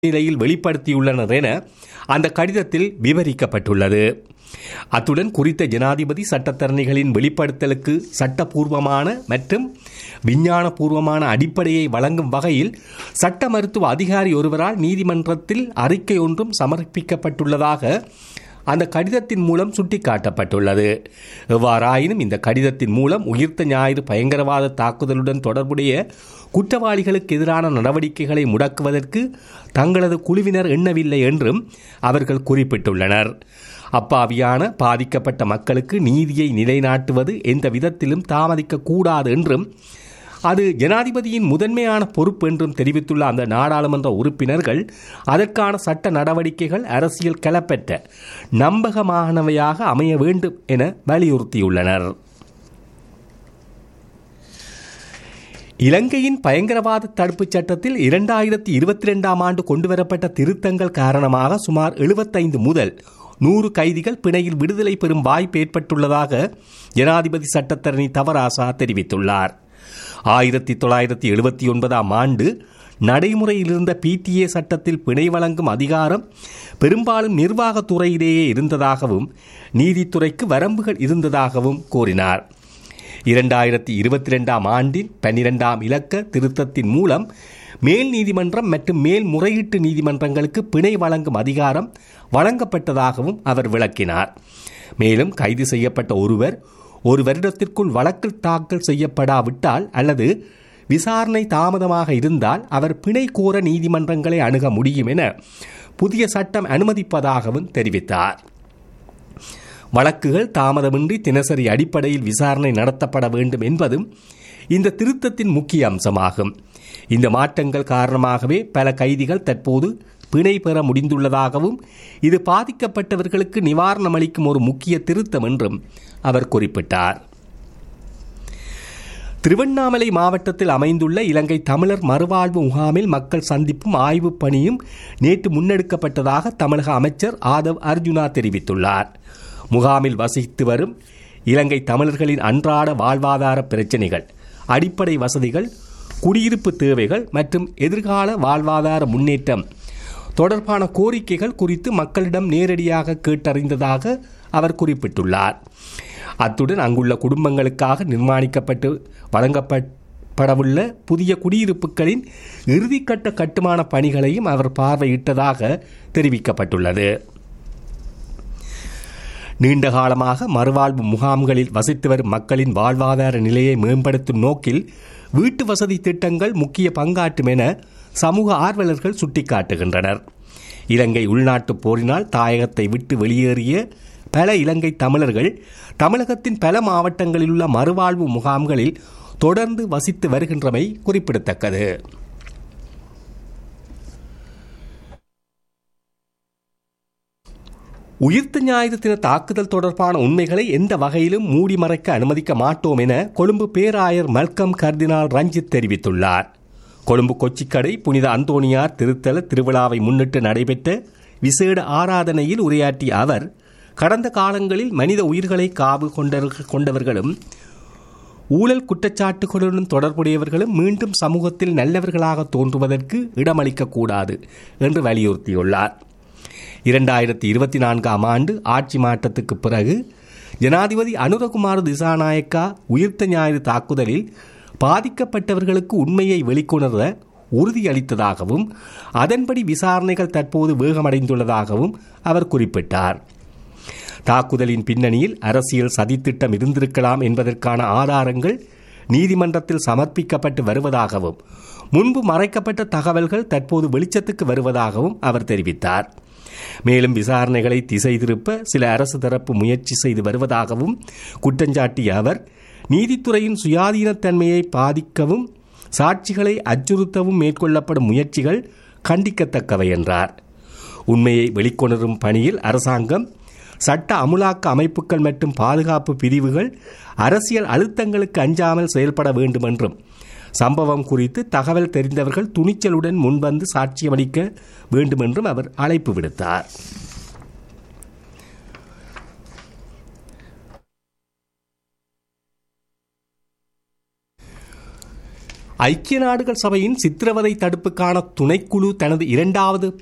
நிலையில் வெளிப்படுத்தியுள்ளனர் என அந்த கடிதத்தில் விவரிக்கப்பட்டுள்ளது அத்துடன் குறித்த ஜனாதிபதி சட்டத்தரணிகளின் வெளிப்படுத்தலுக்கு சட்டபூர்வமான மற்றும் விஞ்ஞானபூர்வமான அடிப்படையை வழங்கும் வகையில் சட்ட மருத்துவ அதிகாரி ஒருவரால் நீதிமன்றத்தில் அறிக்கை ஒன்றும் சமர்ப்பிக்கப்பட்டுள்ளதாக அந்த கடிதத்தின் மூலம் சுட்டிக்காட்டப்பட்டுள்ளது எவ்வாறாயினும் இந்த கடிதத்தின் மூலம் உயிர்த்த ஞாயிறு பயங்கரவாத தாக்குதலுடன் தொடர்புடைய குற்றவாளிகளுக்கு எதிரான நடவடிக்கைகளை முடக்குவதற்கு தங்களது குழுவினர் எண்ணவில்லை என்றும் அவர்கள் குறிப்பிட்டுள்ளனர் அப்பாவியான பாதிக்கப்பட்ட மக்களுக்கு நீதியை நிலைநாட்டுவது எந்த விதத்திலும் தாமதிக்க கூடாது என்றும் அது ஜனாதிபதியின் முதன்மையான பொறுப்பு என்றும் தெரிவித்துள்ள அந்த நாடாளுமன்ற உறுப்பினர்கள் அதற்கான சட்ட நடவடிக்கைகள் அரசியல் களப்பற்ற நம்பகமானவையாக அமைய வேண்டும் என வலியுறுத்தியுள்ளனர் இலங்கையின் பயங்கரவாத தடுப்புச் சட்டத்தில் இரண்டாயிரத்தி இருபத்தி ரெண்டாம் ஆண்டு கொண்டுவரப்பட்ட திருத்தங்கள் காரணமாக சுமார் எழுபத்தைந்து முதல் நூறு கைதிகள் பிணையில் விடுதலை பெறும் வாய்ப்பு ஏற்பட்டுள்ளதாக ஜனாதிபதி சட்டத்தரணி தவராசா தெரிவித்துள்ளார் ஆயிரத்தி தொள்ளாயிரத்தி எழுபத்தி ஒன்பதாம் ஆண்டு நடைமுறையில் இருந்த பிடிஏ சட்டத்தில் பிணை வழங்கும் அதிகாரம் பெரும்பாலும் நிர்வாகத்துறையிலேயே இருந்ததாகவும் நீதித்துறைக்கு வரம்புகள் இருந்ததாகவும் கூறினார் இரண்டாயிரத்தி இருபத்தி ரெண்டாம் ஆண்டின் பன்னிரெண்டாம் இலக்க திருத்தத்தின் மூலம் மேல் நீதிமன்றம் மற்றும் மேல் முறையீட்டு நீதிமன்றங்களுக்கு பிணை வழங்கும் அதிகாரம் வழங்கப்பட்டதாகவும் அவர் விளக்கினார் மேலும் கைது செய்யப்பட்ட ஒருவர் ஒரு வருடத்திற்குள் வழக்கு தாக்கல் செய்யப்படாவிட்டால் அல்லது விசாரணை தாமதமாக இருந்தால் அவர் பிணை கோர நீதிமன்றங்களை அணுக முடியும் என புதிய சட்டம் அனுமதிப்பதாகவும் தெரிவித்தார் வழக்குகள் தாமதமின்றி தினசரி அடிப்படையில் விசாரணை நடத்தப்பட வேண்டும் என்பதும் இந்த திருத்தத்தின் முக்கிய அம்சமாகும் இந்த மாற்றங்கள் காரணமாகவே பல கைதிகள் தற்போது பிணை பெற முடிந்துள்ளதாகவும் இது பாதிக்கப்பட்டவர்களுக்கு நிவாரணம் அளிக்கும் ஒரு முக்கிய திருத்தம் என்றும் அவர் குறிப்பிட்டார் திருவண்ணாமலை மாவட்டத்தில் அமைந்துள்ள இலங்கை தமிழர் மறுவாழ்வு முகாமில் மக்கள் சந்திப்பும் ஆய்வுப் பணியும் நேற்று முன்னெடுக்கப்பட்டதாக தமிழக அமைச்சர் ஆதவ் அர்ஜுனா தெரிவித்துள்ளார் முகாமில் வசித்து வரும் இலங்கை தமிழர்களின் அன்றாட வாழ்வாதார பிரச்சினைகள் அடிப்படை வசதிகள் குடியிருப்பு தேவைகள் மற்றும் எதிர்கால வாழ்வாதார முன்னேற்றம் தொடர்பான கோரிக்கைகள் குறித்து மக்களிடம் நேரடியாக கேட்டறிந்ததாக அவர் குறிப்பிட்டுள்ளார் அத்துடன் அங்குள்ள குடும்பங்களுக்காக நிர்மாணிக்கப்பட்டு வழங்கப்படவுள்ள புதிய குடியிருப்புகளின் இறுதிக்கட்ட கட்டுமான பணிகளையும் அவர் பார்வையிட்டதாக தெரிவிக்கப்பட்டுள்ளது நீண்ட காலமாக மறுவாழ்வு முகாம்களில் வசித்து வரும் மக்களின் வாழ்வாதார நிலையை மேம்படுத்தும் நோக்கில் வீட்டு வசதி திட்டங்கள் முக்கிய பங்காற்றும் என சமூக ஆர்வலர்கள் சுட்டிக்காட்டுகின்றனர் இலங்கை உள்நாட்டு போரினால் தாயகத்தை விட்டு வெளியேறிய பல இலங்கை தமிழர்கள் தமிழகத்தின் பல மாவட்டங்களில் உள்ள மறுவாழ்வு முகாம்களில் தொடர்ந்து வசித்து வருகின்றமை குறிப்பிடத்தக்கது உயிர்த்த ஞாயிறு தின தாக்குதல் தொடர்பான உண்மைகளை எந்த வகையிலும் மூடி மறைக்க அனுமதிக்க மாட்டோம் என கொழும்பு பேராயர் மல்கம் கர்தினால் ரஞ்சித் தெரிவித்துள்ளார் கொழும்பு கொச்சிக்கடை புனித அந்தோணியார் திருத்தல திருவிழாவை முன்னிட்டு நடைபெற்ற விசேட ஆராதனையில் உரையாற்றிய அவர் கடந்த காலங்களில் மனித உயிர்களை காவு கொண்டவர்களும் ஊழல் குற்றச்சாட்டுகளுடன் தொடர்புடையவர்களும் மீண்டும் சமூகத்தில் நல்லவர்களாக தோன்றுவதற்கு இடமளிக்கக்கூடாது என்று வலியுறுத்தியுள்ளார் இரண்டாயிரத்தி இருபத்தி நான்காம் ஆண்டு ஆட்சி மாற்றத்துக்கு பிறகு ஜனாதிபதி அனுரகுமார் திசாநாயக்கா உயிர்த்த ஞாயிறு தாக்குதலில் பாதிக்கப்பட்டவர்களுக்கு உண்மையை வெளிக்கொணர உறுதியளித்ததாகவும் அதன்படி விசாரணைகள் தற்போது வேகமடைந்துள்ளதாகவும் அவர் குறிப்பிட்டார் தாக்குதலின் பின்னணியில் அரசியல் சதித்திட்டம் இருந்திருக்கலாம் என்பதற்கான ஆதாரங்கள் நீதிமன்றத்தில் சமர்ப்பிக்கப்பட்டு வருவதாகவும் முன்பு மறைக்கப்பட்ட தகவல்கள் தற்போது வெளிச்சத்துக்கு வருவதாகவும் அவர் தெரிவித்தார் மேலும் விசாரணைகளை திசை திருப்ப சில அரசு தரப்பு முயற்சி செய்து வருவதாகவும் குற்றஞ்சாட்டிய அவர் நீதித்துறையின் சுயாதீனத்தன்மையை பாதிக்கவும் சாட்சிகளை அச்சுறுத்தவும் மேற்கொள்ளப்படும் முயற்சிகள் கண்டிக்கத்தக்கவை என்றார் உண்மையை வெளிக்கொணரும் பணியில் அரசாங்கம் சட்ட அமுலாக்க அமைப்புகள் மற்றும் பாதுகாப்பு பிரிவுகள் அரசியல் அழுத்தங்களுக்கு அஞ்சாமல் செயல்பட வேண்டும் என்றும் சம்பவம் குறித்து தகவல் தெரிந்தவர்கள் துணிச்சலுடன் முன்வந்து சாட்சியமளிக்க வேண்டும் என்றும் அவர் அழைப்பு விடுத்தார் ஐக்கிய நாடுகள் சபையின் சித்திரவதை தடுப்புக்கான துணைக்குழு தனது இரண்டாவது